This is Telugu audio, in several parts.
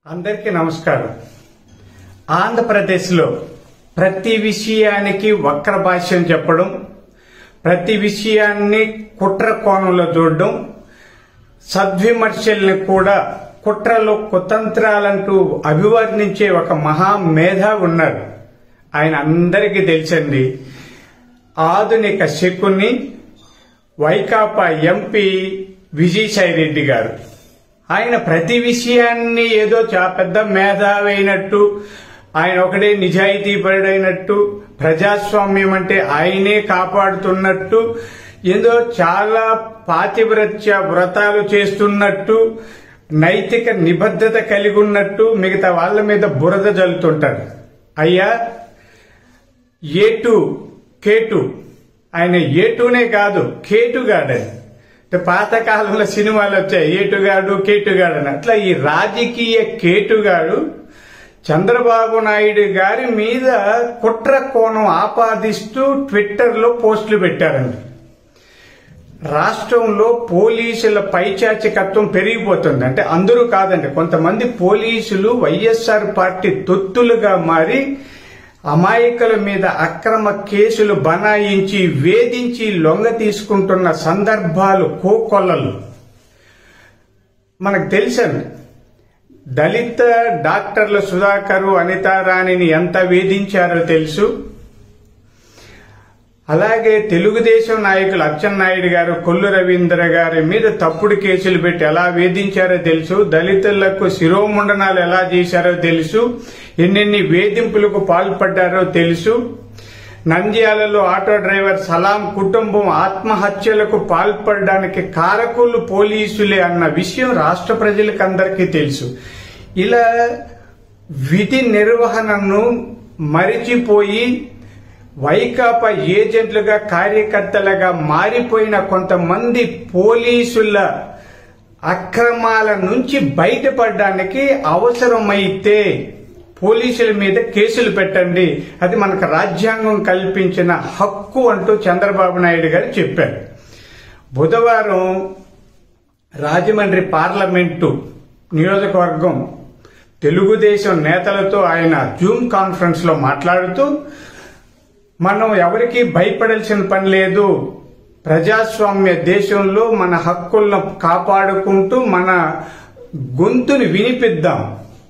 అందరికీ నమస్కారం ఆంధ్రప్రదేశ్లో ప్రతి విషయానికి వక్ర భాష్యం చెప్పడం ప్రతి విషయాన్ని కుట్ర కోణంలో చూడడం సద్విమర్శల్ని కూడా కుట్రలు కుతంత్రాలంటూ అభివర్ణించే ఒక మహా మేధా ఉన్నారు ఆయన అందరికీ తెలుసండి ఆధునిక శకుని వైకాపా ఎంపీ విజయసాయి రెడ్డి గారు ఆయన ప్రతి విషయాన్ని ఏదో చా పెద్ద మేధావి అయినట్టు ఆయన ఒకడే నిజాయితీ పరుడైనట్టు ప్రజాస్వామ్యం అంటే ఆయనే కాపాడుతున్నట్టు ఏదో చాలా పాతివ్రత్య వ్రతాలు చేస్తున్నట్టు నైతిక నిబద్ధత కలిగి ఉన్నట్టు మిగతా వాళ్ళ మీద బురద జల్లుతుంటాడు అయ్యా ఏ టూ కే టూ ఆయన ఏ టూనే కాదు కేటుగాడు ఆయన అంటే పాతకాలంలో సినిమాలు వచ్చాయి ఏటుగాడు కేటుగాడు అని అట్లా ఈ రాజకీయ కేటుగాడు చంద్రబాబు నాయుడు గారి మీద కుట్ర కోణం ఆపాదిస్తూ ట్విట్టర్లో పోస్టులు పెట్టారండి రాష్ట్రంలో పోలీసుల పైచాచికత్వం పెరిగిపోతుంది అంటే అందరూ కాదండి కొంతమంది పోలీసులు వైఎస్ఆర్ పార్టీ తొత్తులుగా మారి అమాయకుల మీద అక్రమ కేసులు బనాయించి వేధించి లొంగ తీసుకుంటున్న సందర్భాలు కోకొల్లలు మనకు తెలుసండి దళిత డాక్టర్ల సుధాకరు అనితారాణిని ఎంత వేధించారో తెలుసు అలాగే తెలుగుదేశం నాయకులు అచ్చెన్నాయుడు గారు కొల్లు రవీంద్ర గారి మీద తప్పుడు కేసులు పెట్టి ఎలా వేధించారో తెలుసు దళితులకు శిరోముండనాలు ఎలా చేశారో తెలుసు ఎన్నెన్ని వేధింపులకు పాల్పడ్డారో తెలుసు నంద్యాలలో ఆటో డ్రైవర్ సలాం కుటుంబం ఆత్మహత్యలకు పాల్పడడానికి కారకులు పోలీసులే అన్న విషయం రాష్ట్ర ప్రజలకు అందరికీ తెలుసు ఇలా విధి నిర్వహణను మరిచిపోయి వైకాపా ఏజెంట్లుగా కార్యకర్తలుగా మారిపోయిన కొంతమంది పోలీసుల అక్రమాల నుంచి బయటపడడానికి అవసరమైతే పోలీసుల మీద కేసులు పెట్టండి అది మనకు రాజ్యాంగం కల్పించిన హక్కు అంటూ చంద్రబాబు నాయుడు గారు చెప్పారు బుధవారం రాజమండ్రి పార్లమెంటు నియోజకవర్గం తెలుగుదేశం నేతలతో ఆయన జూమ్ కాన్ఫరెన్స్ లో మాట్లాడుతూ మనం ఎవరికి భయపడాల్సిన పని లేదు ప్రజాస్వామ్య దేశంలో మన హక్కులను కాపాడుకుంటూ మన గొంతుని వినిపిద్దాం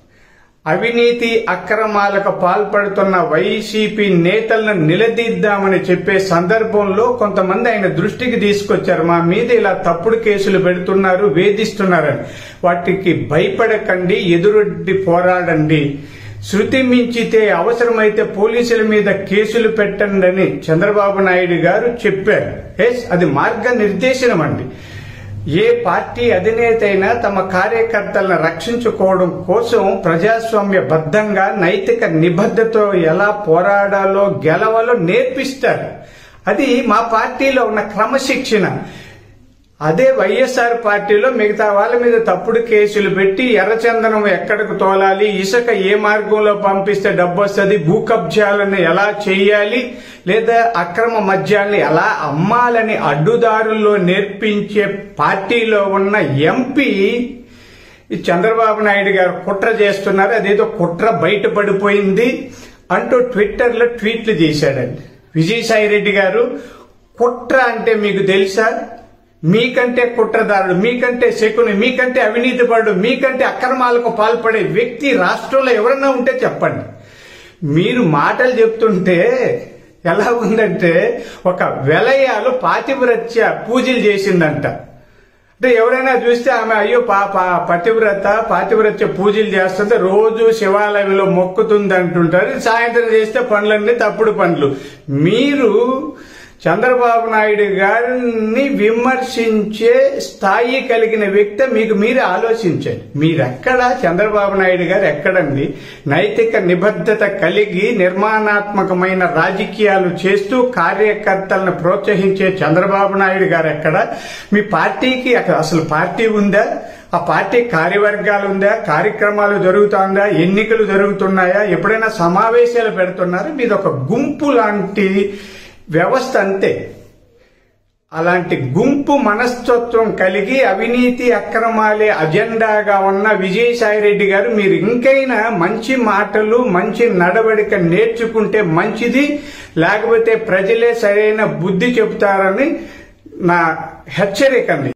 అవినీతి అక్రమాలకు పాల్పడుతున్న వైసీపీ నేతలను నిలదీద్దామని చెప్పే సందర్భంలో కొంతమంది ఆయన దృష్టికి తీసుకొచ్చారు మా మీద ఇలా తప్పుడు కేసులు పెడుతున్నారు వేధిస్తున్నారని వాటికి భయపడకండి ఎదురొడ్డి పోరాడండి శృతి మించితే అవసరమైతే పోలీసుల మీద కేసులు పెట్టండి అని చంద్రబాబు నాయుడు గారు చెప్పారు ఎస్ అది మార్గ నిర్దేశనం అండి ఏ పార్టీ అధినేత అయినా తమ కార్యకర్తలను రక్షించుకోవడం కోసం ప్రజాస్వామ్య బద్ధంగా నైతిక నిబద్ధతో ఎలా పోరాడాలో గెలవాలో నేర్పిస్తారు అది మా పార్టీలో ఉన్న క్రమశిక్షణ అదే వైఎస్ఆర్ పార్టీలో మిగతా వాళ్ళ మీద తప్పుడు కేసులు పెట్టి ఎర్రచందనం ఎక్కడికి తోలాలి ఇసుక ఏ మార్గంలో పంపిస్తే డబ్బు వస్తుంది భూ కబ్జాలను ఎలా చేయాలి లేదా అక్రమ మద్యాన్ని ఎలా అమ్మాలని అడ్డుదారుల్లో నేర్పించే పార్టీలో ఉన్న ఎంపీ ఈ చంద్రబాబు నాయుడు గారు కుట్ర చేస్తున్నారు అదేదో కుట్ర బయటపడిపోయింది అంటూ ట్విట్టర్లో ట్వీట్లు చేశాడండి విజయసాయి రెడ్డి గారు కుట్ర అంటే మీకు తెలుసా మీకంటే కుట్రదారుడు మీకంటే శకుని మీకంటే అవినీతిపరుడు మీకంటే అక్రమాలకు పాల్పడే వ్యక్తి రాష్ట్రంలో ఎవరన్నా ఉంటే చెప్పండి మీరు మాటలు చెప్తుంటే ఎలా ఉందంటే ఒక వెలయాలు పాతివ్రత్య పూజలు చేసిందంట అంటే ఎవరైనా చూస్తే ఆమె అయ్యో పాప పతివ్రత పాతివ్రత్య పూజలు చేస్తుంటే రోజు శివాలయంలో మొక్కుతుంది అంటుంటారు సాయంత్రం చేస్తే పనులన్నీ తప్పుడు పనులు మీరు చంద్రబాబు నాయుడు గారిని విమర్శించే స్థాయి కలిగిన వ్యక్తి మీకు మీరే ఆలోచించండి మీరెక్కడ చంద్రబాబు నాయుడు గారు ఎక్కడండి నైతిక నిబద్ధత కలిగి నిర్మాణాత్మకమైన రాజకీయాలు చేస్తూ కార్యకర్తలను ప్రోత్సహించే చంద్రబాబు నాయుడు గారు ఎక్కడ మీ పార్టీకి అసలు పార్టీ ఉందా ఆ పార్టీ కార్యవర్గాలు ఉందా కార్యక్రమాలు జరుగుతుందా ఎన్నికలు జరుగుతున్నాయా ఎప్పుడైనా సమావేశాలు పెడుతున్నారా మీది ఒక గుంపు లాంటి వ్యవస్థ అంతే అలాంటి గుంపు మనస్తత్వం కలిగి అవినీతి అక్రమాలే అజెండాగా ఉన్న విజయసాయిరెడ్డి గారు మీరు ఇంకైనా మంచి మాటలు మంచి నడవడిక నేర్చుకుంటే మంచిది లేకపోతే ప్రజలే సరైన బుద్ధి చెబుతారని నా హెచ్చరికండి